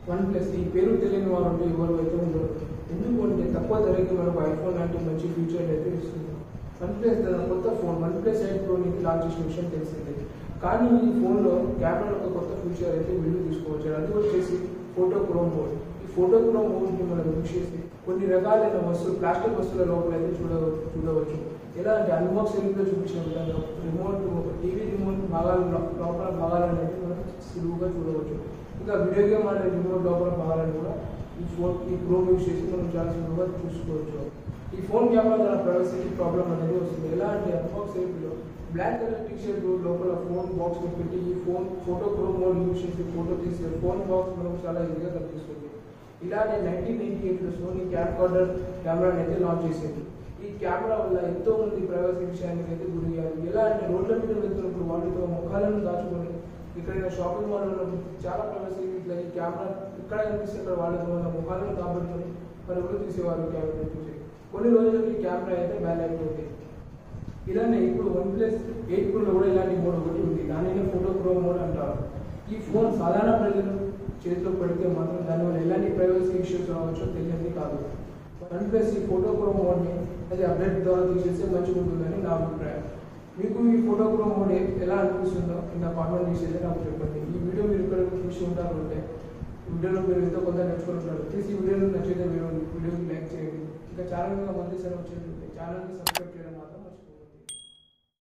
one OnePlus ఈ పేరు తెలియని వారు ఉంటే ఎవరు అయితే ఉండరు ఎందుకు అంటే తక్కువ ధరకి మనకు ఐఫోన్ లాంటి మంచి ఫీచర్ అయితే ఇస్తుంది వన్ ప్లస్ తన కొత్త phone OnePlus eight pro నుంచి లాంచ్ చేసిన విషయం తెలిసిందే కానీ ఈ ఫోన్లో కెమెరాలో ఒక కొత్త ఫీచర్ అయితే వీడియో తీసుకోవచ్చు అది వచ్చేసి ఫోటో క్రో మోడ్ ఈ ఫోటో క్రో మోడ్ని మనం యూజ్ చేసి కొన్ని రకాలైన వస్తువులు ప్లాస్టిక్ వస్తువుల లోపల అయితే చూడవచ్చు చూడవచ్చు ఎలా అంటే అన్బాక్స్ లో చూపించిన విధంగా రిమోట్ టీవీ రిమోట్ భాగాలు లో- లోపల భాగాలను అయితే మనం సులువుగా చూడవచ్చు ఇంకా వీడియో గేమ్ ఆడే రిమోట్ లోపల భాగాలను కూడా ఈ ఫోన్ ఈ క్రోమ్ యూజ్ చేసి మనం చాలా సులువుగా చూసుకోవచ్చు ఈ ఫోన్ కెమెరా ద్వారా ప్రైవసీకి ప్రాబ్లం అనేది వస్తుంది ఎలా అంటే అన్బాక్స్ లో బ్లాక్ కలర్ టీషర్ట్ లోపల ఫోన్ బాక్స్ లో పెట్టి ఈ phone photochrom mode use చేసి ఫోటో తీసే ఫోన్ బాక్స్ మనకు చాలా ఈజీగా కనిపిస్తుంది ఇలానే నైన్టీన్ నైన్టీ ఎయిట్లో సోనీ క్యాప్ కార్డర్ కెమెరాని అయితే లాంచ్ చేసింది ఈ కెమెరా వల్ల ఎంతో మంది ప్రైవసీ విషయానికి అయితే గురయ్యారు ఎలా అంటే రోడ్ల మీద వెళ్తున్నప్పుడు వాళ్ళతో ముఖాలను దాచుకొని ఇక్కడైనా షాపింగ్ మాల్ ఉన్నప్పుడు చాలా ప్రైవసీ ఇట్లా ఈ కెమెరా ఇక్కడ కనిపిస్తే ఇక్కడ వాళ్ళతో ఉన్న ముఖాలను కాబట్టుకొని మరి ఎవరు తీసేవారు కెమెరా చూసి కొన్ని రోజులకి ఈ కెమెరా అయితే బ్యాన్ అయిపోయింది ఇలానే ఇప్పుడు వన్ ప్లస్ ఎయిట్ ప్రోలో కూడా ఇలాంటి మోడ్ ఒకటి ఉంది దానినే ఫోటో ప్రో మోడ్ అంటారు ఈ ఫోన్ సాధారణ ప్రజలు చేతిలో పెడితే మాత్రం దానివల్ల ఎలాంటి ప్రైవసీ ఇష్యూస్ రావచ్చో తెలియదు కాదు వన్ ప్లస్ ఈ ఫోటో ప్రో మోడ్ని అది అప్డేట్ ద్వారా తీసేస్తే మంచిగా ఉంటుందని నా అభిప్రాయం మీకు ఈ ఫోటో ప్రో మోడ్ ఏ- ఎలా అనిపిస్తుందో కింద కామెంట్ చేసేది నాకు చెప్పండి ఈ వీడియో మీరు ఇక్కడ చూసి ఉంటారు అంటే ఈ వీడియోలో మీరు ఎంతో కొంత నేర్చుకుంటున్నారు ప్లీజ్ ఈ వీడియోలో నచ్చితే మీరు వీడియోకి లైక్ చేయండి ఇంకా ఛానల్ మంది సరే వచ్చేది ఛానల్ని సబ్స్క్రైబ్ చేయడం